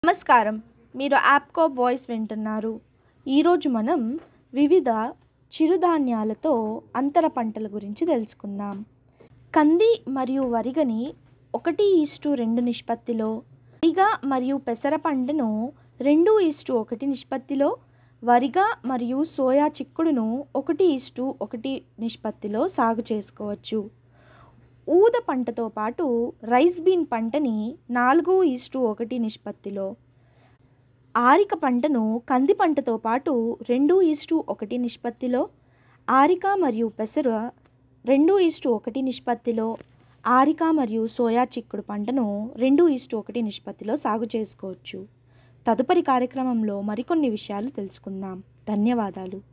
నమస్కారం మీరు యాప్కో వాయిస్ వింటున్నారు ఈరోజు మనం వివిధ చిరుధాన్యాలతో అంతర పంటల గురించి తెలుసుకుందాం కంది మరియు వరిగని ఒకటి ఈస్టు రెండు నిష్పత్తిలో వరిగ మరియు పెసర పంటను రెండు ఈస్టు ఒకటి నిష్పత్తిలో వరిగ మరియు సోయా చిక్కుడును ఒకటి ఈస్టు ఒకటి నిష్పత్తిలో సాగు చేసుకోవచ్చు ఊద పంటతో పాటు రైస్ బీన్ పంటని నాలుగు ఈస్టు ఒకటి నిష్పత్తిలో ఆరిక పంటను కంది పంటతో పాటు రెండు ఈస్టు ఒకటి నిష్పత్తిలో ఆరిక మరియు పెసర రెండు ఈస్టు ఒకటి నిష్పత్తిలో ఆరిక మరియు సోయా చిక్కుడు పంటను రెండు ఈస్టు ఒకటి నిష్పత్తిలో సాగు చేసుకోవచ్చు తదుపరి కార్యక్రమంలో మరికొన్ని విషయాలు తెలుసుకుందాం ధన్యవాదాలు